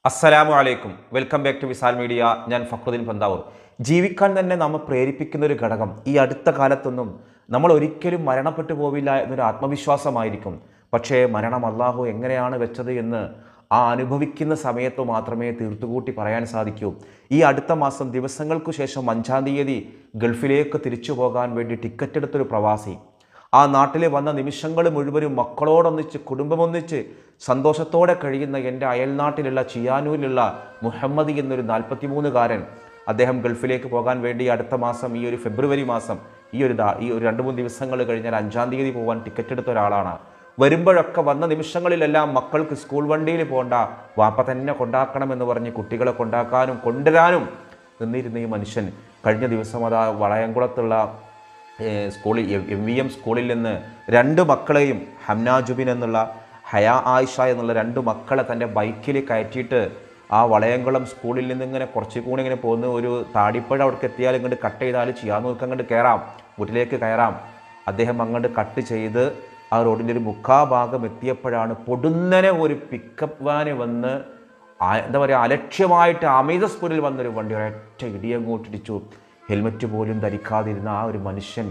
അസ്സലാമു അലൈക്കും welcome back to Visal media ഞാൻ ഫക്രുദ്ദീൻ പന്താവൂർ ജീവിക്കാൻ തന്നെ നമ്മെ പ്രേരിപ്പിക്കുന്ന ഒരു ഘടകം ഈ അടുത്ത കാലത്തൊന്നും നമ്മൾ ഒരിക്കലും മരണപ്പെട്ടു പോവില്ല എന്നൊരു ആത്മവിശ്വാസമായിരിക്കും പക്ഷേ മരണം അള്ളാഹു എങ്ങനെയാണ് വെച്ചത് എന്ന് ആ അനുഭവിക്കുന്ന സമയത്ത് മാത്രമേ തീർത്തുകൂട്ടി പറയാൻ സാധിക്കൂ ഈ അടുത്ത മാസം ദിവസങ്ങൾക്കു ശേഷം അഞ്ചാം തീയതി ഗൾഫിലേക്ക് തിരിച്ചു പോകാൻ വേണ്ടി ടിക്കറ്റ് എടുത്തൊരു പ്രവാസി ആ നാട്ടിലെ വന്ന നിമിഷങ്ങൾ മുഴുവനും മക്കളോടൊന്നിച്ച് കുടുംബമൊന്നിച്ച് സന്തോഷത്തോടെ കഴിയുന്ന എൻ്റെ അയൽനാട്ടിലുള്ള ചിയാനൂരിലുള്ള മുഹമ്മദി എന്നൊരു നാൽപ്പത്തിമൂന്നുകാരൻ അദ്ദേഹം ഗൾഫിലേക്ക് പോകാൻ വേണ്ടി അടുത്ത മാസം ഈ ഒരു ഫെബ്രുവരി മാസം ഈ ഒരു ദാ- ഈ ഒരു രണ്ട് മൂന്ന് ദിവസങ്ങൾ കഴിഞ്ഞാൽ അഞ്ചാം തീയതി പോകാൻ ടിക്കറ്റ് എടുത്ത ഒരാളാണ് വരുമ്പോഴൊക്കെ വന്ന നിമിഷങ്ങളിലെല്ലാം മക്കൾക്ക് സ്കൂൾ വണ്ടിയിൽ പോകണ്ട വാപ്പ തന്നെ കൊണ്ടാക്കണമെന്ന് പറഞ്ഞ് കുട്ടികളെ കൊണ്ടാക്കാനും കൊണ്ടുവരാനും നിന്നിരുന്ന ഈ മനുഷ്യൻ കഴിഞ്ഞ ദിവസം അതാ വളയംകുളത്തുള്ള ഏഹ് സ്കൂളിൽ എം വി എം സ്കൂളിൽ നിന്ന് രണ്ട് മക്കളെയും ഹംന ജുബിൻ എന്നുള്ള ഹയാ ആയിഷ എന്നുള്ള രണ്ട് മക്കളെ തൻ്റെ ബൈക്കിൽ കയറ്റിയിട്ട് ആ വളയംകുളം സ്കൂളിൽ നിന്ന് ഇങ്ങനെ കുറച്ച് കൂടി ഇങ്ങനെ പോകുന്ന ഒരു താടിപ്പഴ അവിടേക്ക് എത്തിയാൽ ഇങ്ങോട്ട് കട്ട് ചെയ്താൽ ചെയ്യാന്നൂർക്ക് അങ്ങോട്ട് കയറാം വീട്ടിലേക്ക് കയറാം അദ്ദേഹം അങ്ങോട്ട് കട്ട് ചെയ്ത് ആ റോഡിൻ്റെ ഒരു മുക്കാഭാഗം എത്തിയപ്പോഴാണ് പൊടുന്നനെ ഒരു പിക്കപ്പ് വാന് വന്ന് ആ- എന്താ പറയുക അലക്ഷ്യമായിട്ട് അമിത സ്പീഡിൽ വന്നൊരു വണ്ടി ഒരൊറ്റ ഇടിയങ്ങോട്ടിടിച്ചു ഹെൽമറ്റ് പോലും ധരിക്കാതിരുന്ന ആ ഒരു മനുഷ്യൻ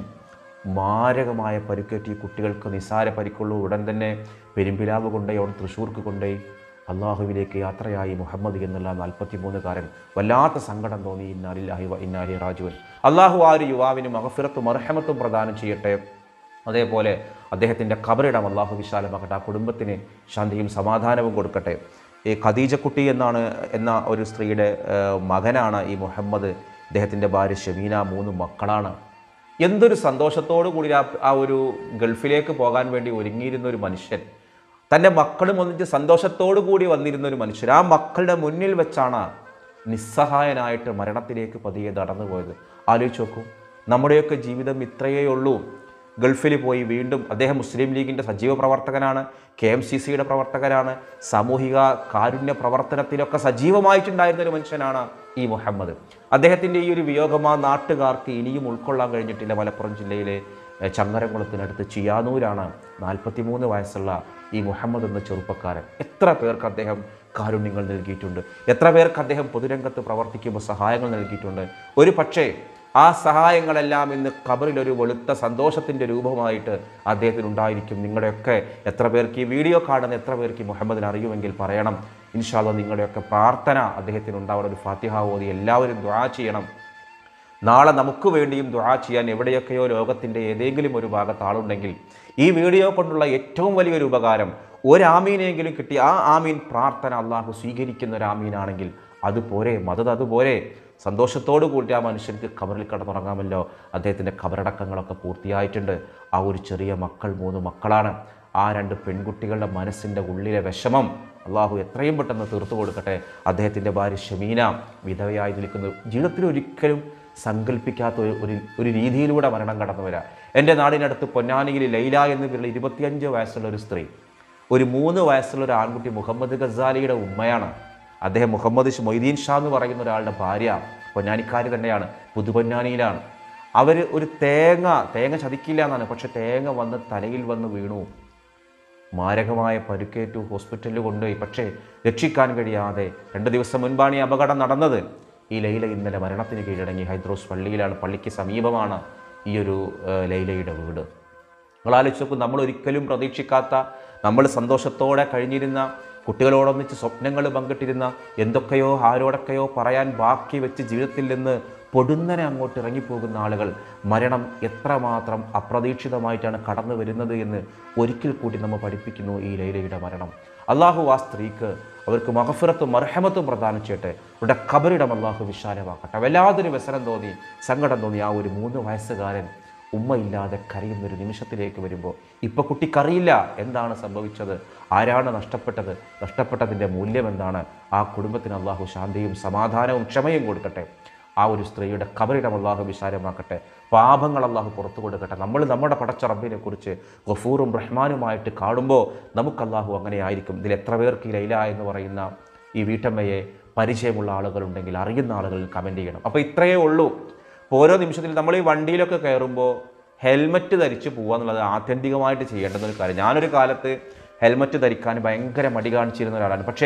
മാരകമായ പരിക്കേറ്റ് ഈ കുട്ടികൾക്ക് നിസാര പരിക്കുള്ളൂ ഉടൻ തന്നെ പെരുമ്പിലാവ് കൊണ്ടുപോയി അവിടെ തൃശ്ശൂർക്ക് കൊണ്ടുപോയി അള്ളാഹുവിലേക്ക് യാത്രയായി മുഹമ്മദ് എന്നുള്ള നാൽപ്പത്തിമൂന്നുകാരൻ വല്ലാത്ത സങ്കടം തോന്നി ഇന്നാലില്ലാഹി വ ഇന്നാലി റാജുവൻ അള്ളാഹു ആ ഒരു യുവാവിന് മഹഫിറത്തും അർഹമത്തും പ്രദാനം ചെയ്യട്ടെ അതേപോലെ അദ്ദേഹത്തിൻ്റെ കബറിടം അള്ളാഹു വിശാലമാക്കട്ടെ ആ കുടുംബത്തിന് ശാന്തിയും സമാധാനവും കൊടുക്കട്ടെ ഈ ഖദീജക്കുട്ടി എന്നാണ് എന്ന ഒരു സ്ത്രീയുടെ ഏഹ്, മകനാണ് ഈ മുഹമ്മദ് അദ്ദേഹത്തിൻ്റെ ഭാര്യ ഷമീന മൂന്ന് മക്കളാണ് എന്തൊരു സന്തോഷത്തോടു കൂടി ആ ആ ഒരു ഗൾഫിലേക്ക് പോകാൻ വേണ്ടി ഒരുങ്ങിയിരുന്ന ഒരു മനുഷ്യൻ തൻ്റെ മക്കളും ഒന്നിച്ച് സന്തോഷത്തോടു കൂടി വന്നിരുന്ന ഒരു മനുഷ്യൻ ആ മക്കളുടെ മുന്നിൽ വെച്ചാണ് നിസ്സഹായനായിട്ട് മരണത്തിലേക്ക് പതിയെ നടന്നു പോയത് ആലോചിച്ച് നോക്കൂ നമ്മുടെയൊക്കെ ജീവിതം ഇത്രയേ ഉള്ളൂ ഗൾഫിൽ പോയി വീണ്ടും അദ്ദേഹം മുസ്ലിം ലീഗിൻ്റെ സജീവ പ്രവർത്തകനാണ് കെ എം സി സിയുടെ പ്രവർത്തകനാണ് സാമൂഹിക കാരുണ്യ പ്രവർത്തനത്തിലൊക്കെ സജീവമായിട്ടുണ്ടായിരുന്ന ഒരു മനുഷ്യനാണ് ഈ മുഹമ്മദ് അദ്ദേഹത്തിൻ്റെ ഈ ഒരു വിയോഗം ആ നാട്ടുകാർക്ക് ഇനിയും ഉൾക്കൊള്ളാൻ കഴിഞ്ഞിട്ടില്ല മലപ്പുറം ജില്ലയിലെ എഹ്, ചങ്ങരംകുളത്തിനടുത്ത് ചിയാനൂരാണ് നാൽപ്പത്തിമൂന്ന് വയസ്സുള്ള ഈ മുഹമ്മദ് എന്ന ചെറുപ്പക്കാരൻ എത്ര പേർക്ക് അദ്ദേഹം കാരുണ്യങ്ങൾ നൽകിയിട്ടുണ്ട് എത്ര പേർക്ക് അദ്ദേഹം പൊതുരംഗത്ത് പ്രവർത്തിക്കുമ്പോൾ സഹായങ്ങൾ നൽകിയിട്ടുണ്ട് ഒരു പക്ഷേ ആ സഹായങ്ങളെല്ലാം ഇന്ന് ഖബറിൽ ഒരു വെളുത്ത സന്തോഷത്തിൻ്റെ രൂപമായിട്ട് അദ്ദേഹത്തിന് ഉണ്ടായിരിക്കും നിങ്ങളുടെയൊക്കെ എത്ര പേർക്ക് ഈ വീഡിയോ കാണുന്ന എത്ര പേർക്ക് ഈ മുഹമ്മദിനെ അറിയുമെങ്കിൽ പറയണം ഇൻഷാല്ല നിങ്ങളുടെയൊക്കെ പ്രാർത്ഥന അദ്ദേഹത്തിന് ഉണ്ടാവണം ഒരു ഫാത്തിഹ ഓതി എല്ലാവരും ദ്വാ ചെയ്യണം നാളെ നമുക്ക് വേണ്ടിയും ദുആ ചെയ്യാൻ എവിടെയൊക്കെയോ ലോകത്തിൻ്റെ ഏതെങ്കിലും ഒരു ഭാഗത്ത് ആളുണ്ടെങ്കിൽ ഈ വീഡിയോ കൊണ്ടുള്ള ഏറ്റവും വലിയൊരു ഉപകാരം ഒരു ആമീനെങ്കിലും കിട്ടി ആ ആമീൻ പ്രാർത്ഥന അള്ളാഹു സ്വീകരിക്കുന്ന ഒരു ആമീനാണെങ്കിൽ അതുപോരെ മതത് അതുപോലെ സന്തോഷത്തോടു കൂടി ആ മനുഷ്യർക്ക് ഖബറിൽ കിടന്നുറങ്ങാമല്ലോ അദ്ദേഹത്തിൻ്റെ ഖബറടക്കങ്ങളൊക്കെ പൂർത്തിയായിട്ടുണ്ട് ആ ഒരു ചെറിയ മക്കൾ മൂന്ന് മക്കളാണ് ആ രണ്ട് പെൺകുട്ടികളുടെ മനസ്സിൻ്റെ ഉള്ളിലെ വിഷമം അള്ളാഹു എത്രയും പെട്ടെന്ന് തീർത്തു കൊടുക്കട്ടെ അദ്ദേഹത്തിൻ്റെ ഭാര്യ ഷമീന വിധവയായി നിൽക്കുന്നു ജീവിതത്തിൽ ഒരിക്കലും സങ്കല്പിക്കാത്ത ഒരു ഒരു ഒരു രീതിയിലൂടെ മരണം കടന്നു വരാം എൻ്റെ നാടിനടുത്ത് പൊന്നാനിയിൽ ലൈല എന്ന് പേരുള്ള ഇരുപത്തിയഞ്ച് വയസ്സുള്ള ഒരു സ്ത്രീ ഒരു മൂന്ന് വയസ്സുള്ള ഒരു ആൺകുട്ടി മുഹമ്മദ് ഗസാലിയുടെ ഉമ്മയാണ് അദ്ദേഹം മുഹമ്മദ് ഷ് മൊയ്തീൻ ഷാ എന്ന് പറയുന്ന ഒരാളുടെ ഭാര്യ പൊന്നാനിക്കാരി തന്നെയാണ് പുതുപൊന്നാനിയിലാണ് അവർ ഒരു തേങ്ങ തേങ്ങ ചതിക്കില്ല എന്നാണ് പക്ഷെ തേങ്ങ വന്ന് തലയിൽ വന്ന് വീണു മാരകമായ പരുക്കേറ്റു ഹോസ്പിറ്റലിൽ കൊണ്ടുപോയി പക്ഷേ രക്ഷിക്കാൻ കഴിയാതെ രണ്ട് ദിവസം മുൻപാണ് ഈ അപകടം നടന്നത് ഈ ലൈല ഇന്നലെ മരണത്തിന് കീഴടങ്ങി ഹൈദ്രോസ് പള്ളിയിലാണ് പള്ളിക്ക് സമീപമാണ് ഈ ഒരു ഏഹ്, ലൈലയുടെ വീട് നിങ്ങൾ ആലോചിച്ച് നോക്കൂ നമ്മൾ ഒരിക്കലും പ്രതീക്ഷിക്കാത്ത നമ്മൾ സന്തോഷത്തോടെ കഴിഞ്ഞിരുന്ന കുട്ടികളോടൊന്നിച്ച് സ്വപ്നങ്ങൾ പങ്കിട്ടിരുന്ന എന്തൊക്കെയോ ആരോടൊക്കെയോ പറയാൻ ബാക്കി വെച്ച് ജീവിതത്തിൽ നിന്ന് പൊടുന്നനെ അങ്ങോട്ട് ഇറങ്ങിപ്പോകുന്ന ആളുകൾ മരണം എത്രമാത്രം അപ്രതീക്ഷിതമായിട്ടാണ് കടന്നു വരുന്നത് എന്ന് ഒരിക്കൽ കൂടി നമ്മൾ പഠിപ്പിക്കുന്നു ഈ ലൈലയുടെ മരണം അള്ളാഹു ആ സ്ത്രീക്ക് അവർക്ക് മഹഫിറത്തും മർഹമത്തും പ്രദാനം ചെയ്യട്ടെ അവരുടെ കബറിടം അള്ളാഹു വിശാലമാക്കട്ടെ വല്ലാതൊരു വ്യസനം തോന്നി സങ്കടം തോന്നി ആ ഒരു മൂന്ന് വയസ്സുകാരൻ ഉമ്മയില്ലാതെ കരയുന്നൊരു നിമിഷത്തിലേക്ക് വരുമ്പോൾ ഇപ്പോൾ കുട്ടിക്കറിയില്ല എന്താണ് സംഭവിച്ചത് ആരാണ് നഷ്ടപ്പെട്ടത് നഷ്ടപ്പെട്ടതിൻ്റെ മൂല്യം എന്താണ് ആ കുടുംബത്തിന് അള്ളാഹു ശാന്തിയും സമാധാനവും ക്ഷമയും കൊടുക്കട്ടെ ആ ഒരു സ്ത്രീയുടെ കബറിടം അള്ളാഹു വിശാലമാക്കട്ടെ പാപങ്ങൾ അള്ളാഹു പുറത്തു കൊടുക്കട്ടെ നമ്മൾ നമ്മുടെ പടച്ച റബ്ബിനെ കുറിച്ച് ഗഫൂറും റഹ്മാനുമായിട്ട് കാണുമ്പോൾ നമുക്ക് അള്ളാഹു അങ്ങനെ ആയിരിക്കും ഇതിൽ എത്ര പേർക്ക് ഈ ലൈല എന്ന് പറയുന്ന ഈ വീട്ടമ്മയെ പരിചയമുള്ള ആളുകളുണ്ടെങ്കിൽ അറിയുന്ന ആളുകൾ കമൻറ്റ് ചെയ്യണം അപ്പോൾ ഇത്രയേ ഉള്ളൂ ഇപ്പോൾ ഓരോ നിമിഷത്തിൽ നമ്മൾ ഈ വണ്ടിയിലൊക്കെ കയറുമ്പോൾ ഹെൽമറ്റ് ധരിച്ച് പോകുക എന്നുള്ളത് ആത്യന്തികമായിട്ട് ചെയ്യേണ്ടുന്ന ഒരു കാര്യം ഞാനൊരു കാലത്ത് ഹെൽമറ്റ് ധരിക്കാൻ ഭയങ്കര മടി കാണിച്ചിരുന്ന ഒരാളാണ് പക്ഷേ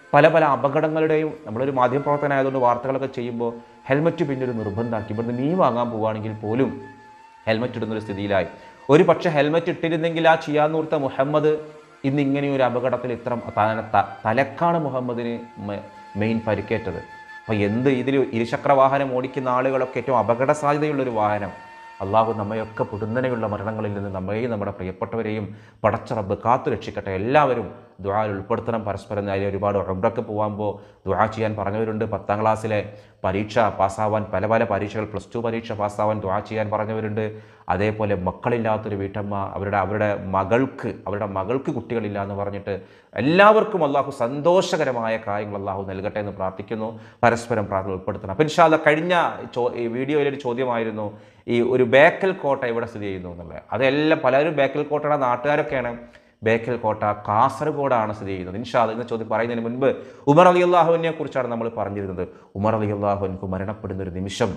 പല പല അപകടങ്ങളുടെയും നമ്മളൊരു മാധ്യമപ്രവർത്തകനായതുകൊണ്ട് വാർത്തകളൊക്കെ ചെയ്യുമ്പോൾ ഹെൽമറ്റ് പിന്നെ ഒരു നിർബന്ധമാക്കി ഇവിടുന്ന് മീൻ വാങ്ങാൻ പോവുകയാണെങ്കിൽ പോലും ഹെൽമറ്റ് ഇടുന്നൊരു സ്ഥിതിയിലായി ഒരു പക്ഷേ ഹെൽമറ്റ് ഇട്ടിരുന്നെങ്കിൽ ആ ചെയ്യാന്നൂർത്ത മുഹമ്മദ് ഇന്ന് ഇങ്ങനെ ഒരു അപകടത്തിൽ ഇത്ര ത- ത- തലക്കാണ് മുഹമ്മദിന് മെ- മെയിൻ പരിക്കേറ്റത് അപ്പോൾ എന്ത് ഇതിൽ ഇരുചക്ര വാഹനം ഓടിക്കുന്ന ആളുകളൊക്കെ ഏറ്റവും അപകട സാധ്യതയുള്ളൊരു വാഹനം അള്ളാഹു നമ്മയൊക്കെ പുടുന്നനെയുള്ള മരണങ്ങളിൽ നിന്ന് നമ്മയെയും നമ്മുടെ പ്രിയപ്പെട്ടവരെയും പടച്ചറബ് കാത്തു രക്ഷിക്കട്ടെ എല്ലാവരും ദ്വാൽ ഉൾപ്പെടുത്തണം പരസ്പരം അതിൽ ഒരുപാട് ഉംറക്ക് പോകുമ്പോൾ ദ്വാ ചെയ്യാൻ പറഞ്ഞവരുണ്ട് പത്താം ക്ലാസ്സിലെ പരീക്ഷ പാസ്സാവാൻ പല പല പരീക്ഷകൾ പ്ലസ് ടു പരീക്ഷ പാസ്സാവാൻ ദ്വാ ചെയ്യാൻ പറഞ്ഞവരുണ്ട് അതേപോലെ മക്കളില്ലാത്തൊരു വീട്ടമ്മ അവരുടെ അവരുടെ മകൾക്ക് അവരുടെ മകൾക്ക് കുട്ടികളില്ല എന്ന് പറഞ്ഞിട്ട് എല്ലാവർക്കും അള്ളാഹു സന്തോഷകരമായ കാര്യങ്ങൾ അള്ളാഹു നൽകട്ടെ എന്ന് പ്രാർത്ഥിക്കുന്നു പരസ്പരം പ്രാർത്ഥന ഉൾപ്പെടുത്തണം അപ്പം ഇൻഷാല്ല കഴിഞ്ഞ ചോ ഈ വീഡിയോയിൽ ഒരു ചോദ്യമായിരുന്നു ഈ ഒരു ബേക്കൽ കോട്ട എവിടെ സ്ഥിതി ചെയ്യുന്നു എന്നുള്ളത് അതെല്ലാം പലരും ബേക്കൽ കോട്ടയുടെ നാട്ടുകാരൊക്കെയാണ് ബേക്കൽ കോട്ട കാസർഗോഡാണ് സ്ഥിതി ചെയ്യുന്നത് ഇൻഷാദ് എന്ന ചോദ്യം പറയുന്നതിന് മുൻപ് ഉമർ അലി അള്ളാഹുവിനെ കുറിച്ചാണ് നമ്മൾ പറഞ്ഞിരുന്നത് ഉമർ അലി അള്ളാഹുവിനക്ക് മരണപ്പെടുന്ന ഒരു നിമിഷം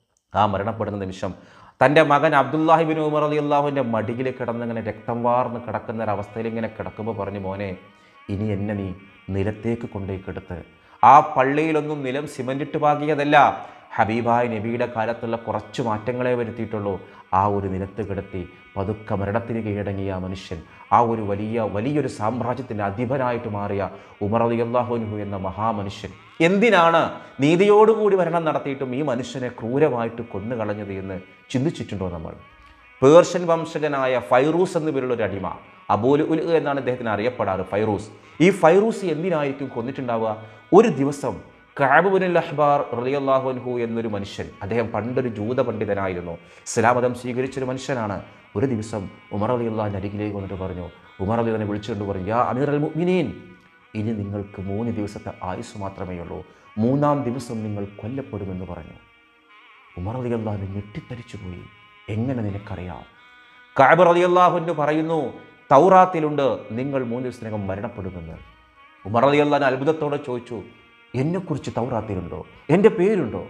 ആ മരണപ്പെടുന്ന നിമിഷം തൻ്റെ മകൻ അബ്ദുല്ലാഹിബിൻ ഉമർ അലി അള്ളാഹുവിൻ്റെ മടിയിൽ കിടന്നിങ്ങനെ രക്തം വാർന്ന് കിടക്കുന്ന ഒരു അവസ്ഥയിൽ ഇങ്ങനെ കിടക്കുമ്പോൾ പറഞ്ഞു മോനെ ഇനി എന്നെ നീ നിലത്തേക്ക് കൊണ്ടുപോയി കിടത്ത് ആ പള്ളിയിലൊന്നും നിലം സിമൻറ്റിട്ട് പാകിയതല്ല ഹബീബായ് നബിയുടെ കാലത്തുള്ള കുറച്ച് മാറ്റങ്ങളെ വരുത്തിയിട്ടുള്ളൂ ആ ഒരു നിലത്ത് കിടത്തി പതുക്കെ മരണത്തിന് കീഴടങ്ങിയ ആ മനുഷ്യൻ ആ ഒരു വലിയ വലിയൊരു സാമ്രാജ്യത്തിൻ്റെ അധിപനായിട്ട് മാറിയ ഉമർ അലി അള്ളാഹുൻഹു എന്ന മഹാമനുഷ്യൻ എന്തിനാണ് നീതിയോടുകൂടി ഭരണം നടത്തിയിട്ടും ഈ മനുഷ്യനെ ക്രൂരമായിട്ട് കൊന്നുകളഞ്ഞത് എന്ന് ചിന്തിച്ചിട്ടുണ്ടോ നമ്മൾ പേർഷ്യൻ വംശജനായ ഫൈറൂസ് എന്നു പേരുള്ള ഒരു അടിമ അബൂൽ ഉൽ എന്നാണ് അദ്ദേഹത്തിന് അറിയപ്പെടാറ് ഫൈറൂസ് ഈ ഫൈറൂസ് എന്തിനായിരിക്കും കൊന്നിട്ടുണ്ടാവുക ഒരു ദിവസം കാബുബുൽ അഹ്ബാർ റലിയല്ലാഹുൻഹു എന്നൊരു മനുഷ്യൻ അദ്ദേഹം പണ്ടൊരു ജൂത പണ്ഡിതനായിരുന്നു ഇസ്ലാം മതം സ്വീകരിച്ചൊരു മനുഷ്യനാണ് ഒരു ദിവസം ഉമർ അലി അള്ളാഹിൻ്റെ അരികിലേക്ക് വന്നിട്ട് പറഞ്ഞു ഉമർ അലി തന്നെ വിളിച്ചുകൊണ്ട് പറഞ്ഞു യാ അമീർ അൽ മുഅ്മിനീൻ ഇനി നിങ്ങൾക്ക് മൂന്ന് ദിവസത്തെ ആയുസ് മാത്രമേ ഉള്ളൂ മൂന്നാം ദിവസം നിങ്ങൾ കൊല്ലപ്പെടുമെന്ന് പറഞ്ഞു ഉമർ അലി അള്ളാഹു ഞെട്ടിത്തരിച്ചു പോയി എങ്ങനെ നിനക്കറിയാം കാബർ അലി അള്ളാഹുവിന് പറയുന്നു തൗറാത്തിലുണ്ട് നിങ്ങൾ മൂന്ന് ദിവസത്തിനകം മരണപ്പെടുമെന്ന് ഉമർ അലി അള്ളഹാൻ അത്ഭുതത്തോടെ ചോദിച്ചു എന്നെക്കുറിച്ച് തൗറാത്തിലുണ്ടോ എൻ്റെ പേരുണ്ടോ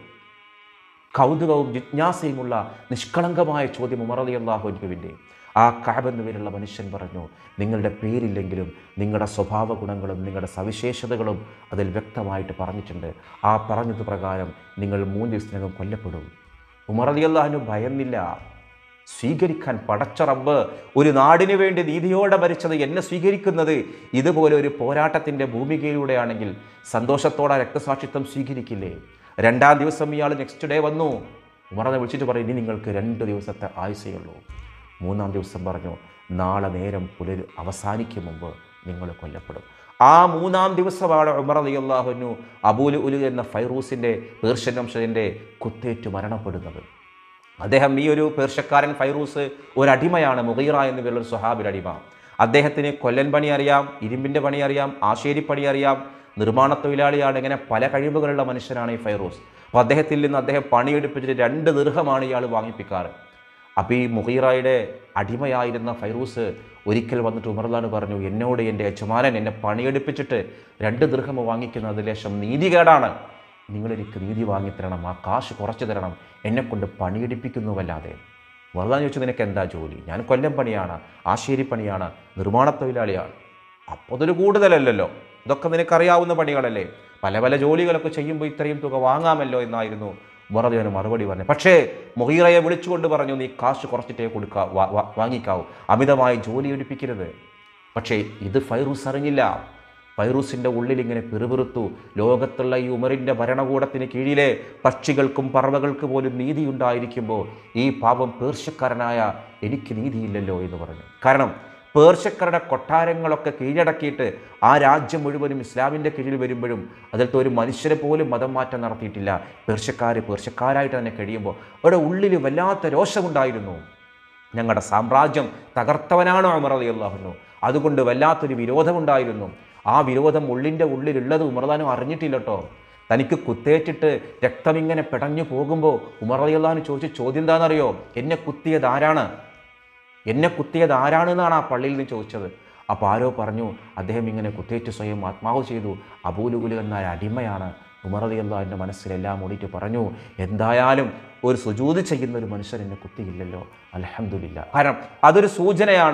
കൗതുകവും ജിജ്ഞാസയുമുള്ള നിഷ്കളങ്കമായ ചോദ്യം ഉമർ അലി അള്ളാഹുവിൻ്റെ ആ കാബെന്ന് പേരുള്ള മനുഷ്യൻ പറഞ്ഞു നിങ്ങളുടെ പേരില്ലെങ്കിലും നിങ്ങളുടെ സ്വഭാവ ഗുണങ്ങളും നിങ്ങളുടെ സവിശേഷതകളും അതിൽ വ്യക്തമായിട്ട് പറഞ്ഞിട്ടുണ്ട് ആ പറഞ്ഞത് പ്രകാരം നിങ്ങൾ മൂന്ന് ദിവസത്തിനകം കൊല്ലപ്പെടും ഉമർ അലി അള്ളാഹുവിന് ഭയന്നില്ല സ്വീകരിക്കാൻ പടച്ച റബ്ബ് ഒരു നാടിനു വേണ്ടി നീതിയോടെ ഭരിച്ചത് എന്നെ സ്വീകരിക്കുന്നത് ഇതുപോലെ ഒരു പോരാട്ടത്തിൻ്റെ ഭൂമികയിലൂടെയാണെങ്കിൽ സന്തോഷത്തോടെ രക്തസാക്ഷിത്വം സ്വീകരിക്കില്ലേ രണ്ടാം ദിവസം ഇയാൾ നെക്സ്റ്റ് ഡേ വന്നു ഉമറനെ വിളിച്ചിട്ട് പറയും ഇനി നിങ്ങൾക്ക് രണ്ട് ദിവസത്തെ ആയുസയുള്ളൂ മൂന്നാം ദിവസം പറഞ്ഞു നാളെ നേരം പുലർ അവസാനിക്കും മുമ്പ് നിങ്ങൾ കൊല്ലപ്പെടും ആ മൂന്നാം ദിവസമാണ് ഉമർ അലി അള്ളാഹുനു അബൂൽ ഉലു എന്ന ഫൈറൂസിൻ്റെ പേർഷ്യൻ വംശത്തിൻ്റെ കുത്തേറ്റ് മരണപ്പെടുന്നത് അദ്ദേഹം ഈ ഒരു പേർഷ്യക്കാരൻ ഫൈറൂസ് ഒരു അടിമയാണ് മുഗീറ എന്ന് പേരുള്ള ഒരു സ്വഹാബിയുടെ അടിമ അദ്ദേഹത്തിന് കൊല്ലൻ പണി അറിയാം ഇരുമ്പിൻ്റെ പണി അറിയാം ആശേരിപ്പണി അറിയാം നിർമ്മാണ തൊഴിലാളിയാണ് ഇങ്ങനെ പല കഴിവുകളുള്ള മനുഷ്യനാണ് ഈ ഫൈറൂസ് അപ്പോൾ അദ്ദേഹത്തിൽ നിന്ന് അദ്ദേഹം പണിയെടുപ്പിച്ചിട്ട് രണ്ട് ദീർഘമാണ് ഇയാൾ വാങ്ങിപ്പിക്കാറ് അപ്പോൾ ഈ മുഹീറയുടെ അടിമയായിരുന്ന ഫൈറൂസ് ഒരിക്കൽ വന്നിട്ട് ഉമർലാന് പറഞ്ഞു എന്നോട് എൻ്റെ യജമാനൻ എന്നെ പണിയെടുപ്പിച്ചിട്ട് രണ്ട് ദീർഘം വാങ്ങിക്കുന്നത് ലേശം നീതികേടാണ് നിങ്ങളെനിക്ക് നീതി വാങ്ങിത്തരണം ആ കാശ് കുറച്ച് തരണം എന്നെക്കൊണ്ട് പണിയെടുപ്പിക്കുന്നുവല്ലാതെ വെറുതെ ചോദിച്ചു നിനക്ക് എന്താ ജോലി ഞാൻ കൊല്ലം പണിയാണ് ആശേരി പണിയാണ് നിർമ്മാണ തൊഴിലാളിയാണ് അപ്പോൾ അതൊരു കൂടുതലല്ലല്ലോ ഇതൊക്കെ നിനക്കറിയാവുന്ന പണികളല്ലേ പല പല ജോലികളൊക്കെ ചെയ്യുമ്പോൾ ഇത്രയും തുക വാങ്ങാമല്ലോ എന്നായിരുന്നു വെറുതെ മറുപടി പറഞ്ഞത് പക്ഷേ മൊഹീറയെ വിളിച്ചുകൊണ്ട് പറഞ്ഞു നീ കാശ് കുറച്ചിട്ടേ കൊടുക്കാ വാ- വാ- വാങ്ങിക്കാവൂ അമിതമായി ജോലി എടുപ്പിക്കരുത് പക്ഷേ ഇത് ഫൈറൂസ് അറിഞ്ഞില്ല ഫൈറൂസിൻ്റെ ഉള്ളിൽ ഇങ്ങനെ പിറുപിറുത്തു ലോകത്തുള്ള ഈ ഉമറിൻ്റെ ഭരണകൂടത്തിന് കീഴിലെ പക്ഷികൾക്കും പറവകൾക്ക് പോലും നീതിയുണ്ടായിരിക്കുമ്പോൾ ഈ പാവം പേർഷ്യക്കാരനായ എനിക്ക് നീതിയില്ലല്ലോ എന്ന് പറഞ്ഞു കാരണം പേർഷ്യക്കാരുടെ കൊട്ടാരങ്ങളൊക്കെ കീഴടക്കിയിട്ട് ആ രാജ്യം മുഴുവനും ഇസ്ലാമിൻ്റെ കീഴിൽ വരുമ്പോഴും അതിലത്തെ ഒരു മനുഷ്യരെ പോലും മതം മാറ്റം നടത്തിയിട്ടില്ല പേർഷ്യക്കാർ പേർഷ്യക്കാരായിട്ട് തന്നെ കഴിയുമ്പോൾ അവരുടെ ഉള്ളിൽ വല്ലാത്ത രോഷമുണ്ടായിരുന്നു ഞങ്ങളുടെ സാമ്രാജ്യം തകർത്തവനാണ് ഉമർ അലി അള്ളാഹുനു അതുകൊണ്ട് വല്ലാത്തൊരു വിരോധമുണ്ടായിരുന്നു ആ വിരോധം ഉള്ളിൻ്റെ ഉള്ളിലുള്ളത് ഉമർദാനും അറിഞ്ഞിട്ടില്ല കേട്ടോ തനിക്ക് കുത്തേറ്റിട്ട് രക്തമിങ്ങനെ പിടഞ്ഞു പോകുമ്പോൾ ഉമർ അലി അള്ളഹാന് ചോദിച്ച ചോദ്യം എന്താണെന്നറിയോ എന്നെ കുത്തിയത് ആരാണ് എന്നെ കുത്തിയത് ആരാണെന്നാണ് ആ പള്ളിയിൽ നിന്ന് ചോദിച്ചത് അപ്പോൾ ആരോ പറഞ്ഞു അദ്ദേഹം ഇങ്ങനെ കുത്തേറ്റ് സ്വയം ആത്മാവ് ചെയ്തു അബൂലുകുലു എന്ന ഒരു അടിമയാണ് ഉമർ അലി അള്ളാഹിൻ്റെ മനസ്സിലെല്ലാം ഓടിയിട്ട് പറഞ്ഞു എന്തായാലും ഒരു സുജൂത് ചെയ്യുന്ന ഒരു മനുഷ്യൻ എന്നെ കുത്തിയില്ലല്ലോ അലഹമില്ല കാരണം അതൊരു സൂചനയാണ്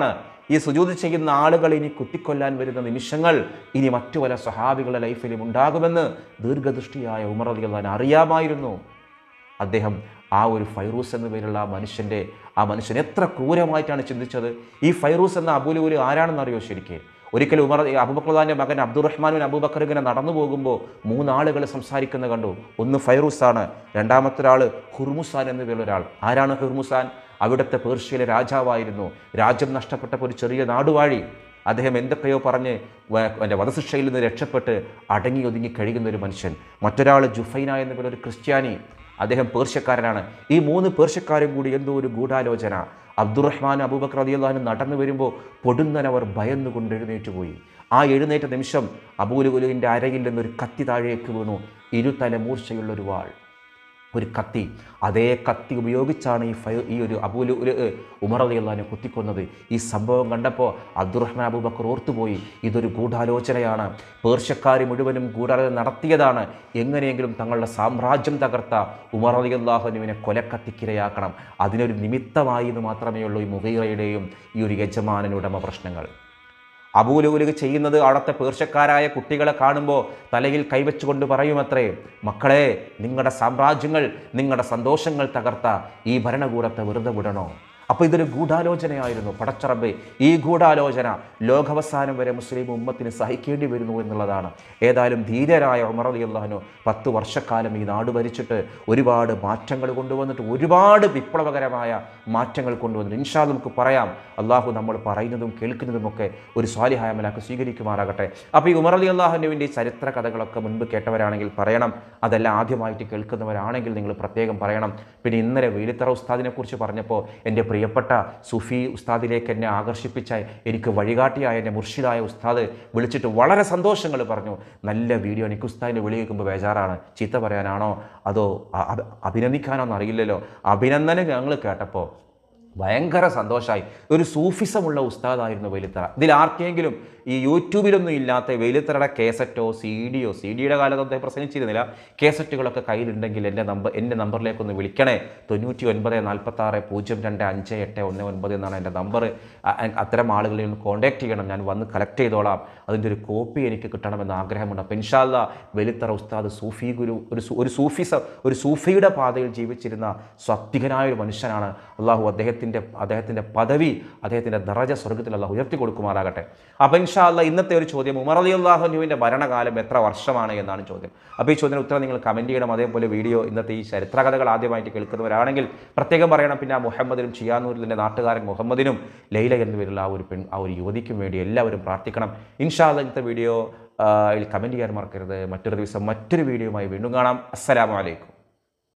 ഈ സുജൂത് ചെയ്യുന്ന ആളുകൾ ഇനി കുത്തിക്കൊല്ലാൻ വരുന്ന നിമിഷങ്ങൾ ഇനി മറ്റു പല സ്വഹാബികളുടെ ലൈഫിലും ഉണ്ടാകുമെന്ന് ദീർഘദൃഷ്ടിയായ ഉമർ അലി അള്ളഹാൻ അറിയാമായിരുന്നു അദ്ദേഹം ആ ഒരു ഫൈറൂസ് എന്ന പേരുള്ള ആ മനുഷ്യൻ്റെ ആ മനുഷ്യൻ എത്ര ക്രൂരമായിട്ടാണ് ചിന്തിച്ചത് ഈ ഫൈറൂസ് എന്ന അബുലുലു ആരാണെന്നറിയോ ശരിക്ക് ഒരിക്കൽ ഉമർ അബുബക്രദാൻ്റെ മകൻ അബ്ദുറഹ്മാനുൻ അബൂബക്കർ ഇങ്ങനെ നടന്നു പോകുമ്പോൾ മൂന്നാളുകൾ സംസാരിക്കുന്ന കണ്ടു ഒന്ന് ഫൈറൂസാണ് രണ്ടാമത്തെ ഒരാൾ ഹുർമുസാൻ എന്ന പേരുള്ള ഒരാൾ ആരാണ് ഹുർമുസാൻ അവിടുത്തെ പേർഷ്യയിലെ രാജാവായിരുന്നു രാജ്യം നഷ്ടപ്പെട്ടപ്പോൾ ഒരു ചെറിയ നാടുവാഴി അദ്ദേഹം എന്തൊക്കെയോ പറഞ്ഞ് വ- എൻ്റെ വധശിക്ഷയിൽ നിന്ന് രക്ഷപ്പെട്ട് അടങ്ങി ഒതുങ്ങി കഴിയുന്ന ഒരു മനുഷ്യൻ മറ്റൊരാൾ ജുഫൈന എന്ന പേരുള്ള ഒരു ക്രിസ്ത്യാനി അദ്ദേഹം പേർഷ്യക്കാരനാണ് ഈ മൂന്ന് പേർഷ്യക്കാരും കൂടി എന്തോ ഒരു ഗൂഢാലോചന അബ്ദുറഹ്മാൻ അബൂബക്കർ റളിയല്ലാഹു നടന്നു വരുമ്പോൾ പൊടുന്നനവർ ഭയന്നുകൊണ്ട് എഴുന്നേറ്റ് പോയി ആ എഴുന്നേറ്റ നിമിഷം അബൂലുലുവിൻ്റെ അരയിൽ നിന്നൊരു കത്തി താഴേക്ക് വീണു ഇരുതല മൂർച്ചയുള്ള ഒരു വാൾ ഒരു കത്തി അതേ കത്തി ഉപയോഗിച്ചാണ് ഈ ഫയ ഈ ഒരു അബൂലു ഒരു ഉമർ അലി അള്ളഹാനെ കുത്തിക്കൊന്നത് ഈ സംഭവം കണ്ടപ്പോൾ അബ്ദുറഹ്മാൻ അബൂബക്കർ ഓർത്തുപോയി ഇതൊരു ഗൂഢാലോചനയാണ് പേർഷ്യക്കാർ മുഴുവനും ഗൂഢാലോചന നടത്തിയതാണ് എങ്ങനെയെങ്കിലും തങ്ങളുടെ സാമ്രാജ്യം തകർത്ത ഉമർ അലി അള്ളാഹുനുവിനെ കൊലക്കത്തിക്കിരയാക്കണം അതിനൊരു നിമിത്തമായി എന്ന് മാത്രമേ ഉള്ളൂ ഈ മുഹീറയുടെയും ഈ ഒരു യജമാനനുടമ പ്രശ്നങ്ങൾ അബൂലുലുക ചെയ്യുന്നത് അവിടുത്തെ പേർഷ്യക്കാരായ കുട്ടികളെ കാണുമ്പോൾ തലയിൽ കൈവച്ചുകൊണ്ട് പറയുമത്രേ മക്കളെ നിങ്ങളുടെ സാമ്രാജ്യങ്ങൾ നിങ്ങളുടെ സന്തോഷങ്ങൾ തകർത്ത ഈ ഭരണകൂടത്തെ വെറുതെ വിടണോ അപ്പോൾ ഇതൊരു ഗൂഢാലോചനയായിരുന്നു പടച്ചറബ് ഈ ഗൂഢാലോചന ലോകവസാനം വരെ മുസ്ലിം ഉമ്മത്തിന് സഹിക്കേണ്ടി വരുന്നു എന്നുള്ളതാണ് ഏതായാലും ധീരരായ ഉമർ അലി അള്ളഹാനു പത്ത് വർഷക്കാലം ഈ നാട് ഭരിച്ചിട്ട് ഒരുപാട് മാറ്റങ്ങൾ കൊണ്ടുവന്നിട്ട് ഒരുപാട് വിപ്ലവകരമായ മാറ്റങ്ങൾ കൊണ്ടുവന്നിട്ട് ഇൻഷാ നമുക്ക് പറയാം അള്ളാഹു നമ്മൾ പറയുന്നതും കേൾക്കുന്നതുമൊക്കെ ഒരു സ്വാലിഹായ മലാക്ക് സ്വീകരിക്കുമാറാകട്ടെ അപ്പോൾ ഈ ഉമർ അലി അള്ളാഹുവിൻ്റെ ഈ ചരിത്ര കഥകളൊക്കെ മുൻപ് കേട്ടവരാണെങ്കിൽ പറയണം അതെല്ലാം ആദ്യമായിട്ട് കേൾക്കുന്നവരാണെങ്കിൽ നിങ്ങൾ പ്രത്യേകം പറയണം പിന്നെ ഇന്നലെ വെയിലിത്തറ ഉസ്താദിനെ കുറിച്ച് പറഞ്ഞപ്പോൾ എൻ്റെ പ്രിയപ്പെട്ട സുഫി ഉസ്താദിലേക്ക് എന്നെ ആകർഷിപ്പിച്ച എനിക്ക് വഴികാട്ടിയായ എൻ്റെ മുർഷിദായ ഉസ്താദ് വിളിച്ചിട്ട് വളരെ സന്തോഷങ്ങൾ പറഞ്ഞു നല്ല വീഡിയോ എനിക്ക് ഉസ്താദിനെ വിളി കേൾക്കുമ്പോൾ ബേജാറാണ് ചീത്ത പറയാനാണോ അതോ അ- അ- അഭിനന്ദിക്കാനോ എന്ന് അറിയില്ലല്ലോ അഭിനന്ദനം ഞങ്ങൾ കേട്ടപ്പോൾ ഭയങ്കര സന്തോഷമായി ഒരു സൂഫിസമുള്ള ഉസ്താദായിരുന്നു വെയിലിത്തറ ഇതിൽ ആർക്കെങ്കിലും ഈ യൂട്യൂബിലൊന്നും ഇല്ലാത്ത വെയിലിത്തറയുടെ കേസറ്റോ സി ഡിയോ സി ഡിയുടെ കാലത്ത് അദ്ദേഹം പ്രസംഗിച്ചിരുന്നില്ല കേസറ്റുകളൊക്കെ കയ്യിലുണ്ടെങ്കിൽ എൻ്റെ നമ്പർ എൻ്റെ നമ്പറിലേക്കൊന്ന് വിളിക്കണേ തൊണ്ണൂറ്റി ഒൻപത് നാൽപ്പത്തി ആറ് പൂജ്യം രണ്ട് അഞ്ച് എട്ട് ഒന്ന് ഒൻപത് എന്നാണ് എൻ്റെ നമ്പർ അത്തരം ആളുകളിൽ നിന്ന് കോൺടാക്ട് ചെയ്യണം ഞാൻ വന്ന് കളക്ട് ചെയ്തോളാം അതിൻ്റെ ഒരു കോപ്പി എനിക്ക് കിട്ടണമെന്ന് ആഗ്രഹമുണ്ട് അപ്പോൾ ഇൻഷാല്ല വെലിത്തറ ഉസ്താദ് സൂഫി ഗുരു ഒരു സൂ- ഒരു സൂഫിസ ഒരു സൂഫിയുടെ പാതയിൽ ജീവിച്ചിരുന്ന സ്വപ്തികനായ ഒരു മനുഷ്യനാണ് അള്ളാഹു അദ്ദേഹത്തിൻ്റെ അദ്ദേഹത്തിൻ്റെ പദവി അദ്ദേഹത്തിൻ്റെ ദറജ സ്വർഗത്തിൽ അള്ളാഹു ഉയർത്തി കൊടുക്കുമാറാകട്ടെ അപ്പോൾ ഇൻഷാല്ല ഇന്നത്തെ ഒരു ചോദ്യം ഉമർ അലി അള്ളാഹുനുവിൻ്റെ ഭരണകാലം എത്ര വർഷമാണ് എന്നാണ് ചോദ്യം അപ്പോൾ ഈ ചോദ്യത്തിന് ഉത്തരം നിങ്ങൾ കമൻറ്റ് ചെയ്യണം അതേപോലെ വീഡിയോ ഇന്നത്തെ ഈ ചരിത്ര കഥകൾ ആദ്യമായിട്ട് കേൾക്കുന്നവരാണെങ്കിൽ പ്രത്യേകം പറയണം പിന്നെ ആ മുഹമ്മദിനും ചിയാനൂരിലെ നാട്ടുകാരൻ മുഹമ്മദിനും ലൈല എന്നിവരുള്ള ആ ഒരു പെൺ ആ ഒരു യുവതിക്കും വേണ്ടി എല്ലാവരും പ്രാർത്ഥിക്കണം ഇൻഷാല്ല ഇന്നത്തെ വീഡിയോ കമൻറ്റ് ചെയ്യാൻ മറക്കരുത് മറ്റൊരു ദിവസം മറ്റൊരു വീഡിയോയുമായി വീണ്ടും കാണാം അസ്സലാമു അലൈക്കും